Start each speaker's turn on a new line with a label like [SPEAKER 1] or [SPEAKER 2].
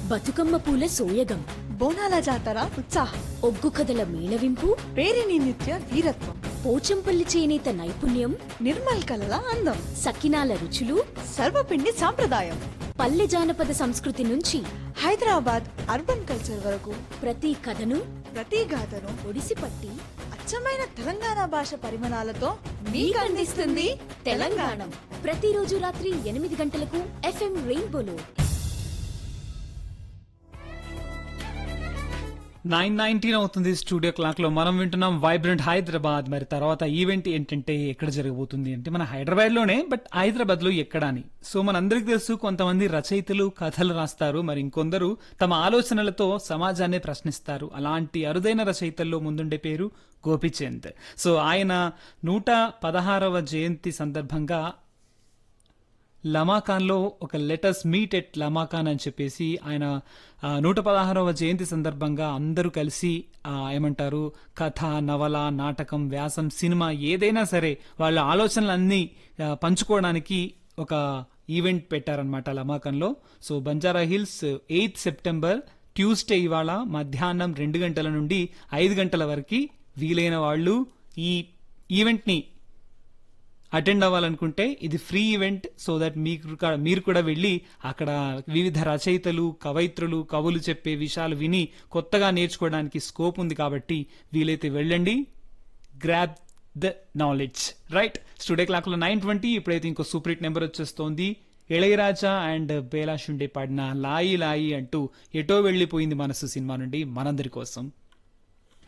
[SPEAKER 1] బతుకమ్మ పూల సోయగం
[SPEAKER 2] బోనాల జాతర ఉత్సాహం
[SPEAKER 1] ఒగ్గు కథల మేళవింపు
[SPEAKER 2] పేరిని నిత్య వీరత్వం
[SPEAKER 1] పోచంపల్లి చేనేత నైపుణ్యం
[SPEAKER 2] నిర్మల్ కలల అందం
[SPEAKER 1] సకినాల రుచులు
[SPEAKER 2] సర్వపిండి సాంప్రదాయం
[SPEAKER 1] పల్లె జానపద సంస్కృతి నుంచి
[SPEAKER 2] హైదరాబాద్ అర్బన్ కల్చర్ వరకు
[SPEAKER 1] ప్రతి కథను
[SPEAKER 2] ప్రతి గాథను
[SPEAKER 1] ఒడిసిపట్టి
[SPEAKER 2] అచ్చమైన తెలంగాణ భాష పరిమాణాలతో మీకు అందిస్తుంది తెలంగాణ
[SPEAKER 1] ప్రతిరోజు రాత్రి ఎనిమిది గంటలకు ఎఫ్ఎం రెయిన్బోలో
[SPEAKER 3] నైన్ నైన్టీన్ అవుతుంది స్టూడియో క్లాక్ లో మనం వింటున్నాం వైబ్రెంట్ హైదరాబాద్ మరి తర్వాత ఈవెంట్ ఏంటంటే ఎక్కడ జరగబోతుంది అంటే మన హైదరాబాద్ లోనే బట్ హైదరాబాద్ లో ఎక్కడ అని సో మనందరికి తెలుసు కొంతమంది రచయితలు కథలు రాస్తారు మరి ఇంకొందరు తమ ఆలోచనలతో సమాజాన్ని ప్రశ్నిస్తారు అలాంటి అరుదైన రచయితల్లో ముందుండే పేరు గోపిచంద్ సో ఆయన నూట పదహారవ జయంతి సందర్భంగా లమాకాన్లో ఒక లెటర్స్ మీట్ ఎట్ లమాకాన్ అని చెప్పేసి ఆయన ఆ, నూట పదహారవ జయంతి సందర్భంగా అందరూ కలిసి ఆ, ఏమంటారు కథ నవల నాటకం వ్యాసం సినిమా ఏదైనా సరే వాళ్ళ ఆలోచనలన్నీ ఆ, పంచుకోవడానికి ఒక ఈవెంట్ పెట్టారనమాట లమాకంలో so Banjara Hills eighth September Tuesday ఇవాళ మధ్యాహ్నం రెండు గంటల నుండి ఐదు గంటల వరకు వీలైన వాళ్ళు ఈ ఈవెంట్ని అటెండ్ అవ్వాలనుకుంటే ఇది ఫ్రీ ఈవెంట్ సో దట్ మీకు కా- మీరు కూడా వెళ్ళి అక్కడ వివిధ రచయితలు కవయిత్రులు కవులు చెప్పే విషయాలు విని కొత్తగా నేర్చుకోవడానికి స్కోప్ ఉంది కాబట్టి వీలైతే వెళ్ళండి grab the knowledge right studio clock లో నైన్ ట్వంటీ ఇప్పుడైతే ఇంకో సూపర్ హిట్ నెంబర్ వచ్చేస్తోంది ఇళయరాజా అండ్ బేలా షుండే పాడిన లాయి లాయి అంటూ ఎటో వెళ్ళిపోయింది మనసు సినిమా నుండి మనందరి కోసం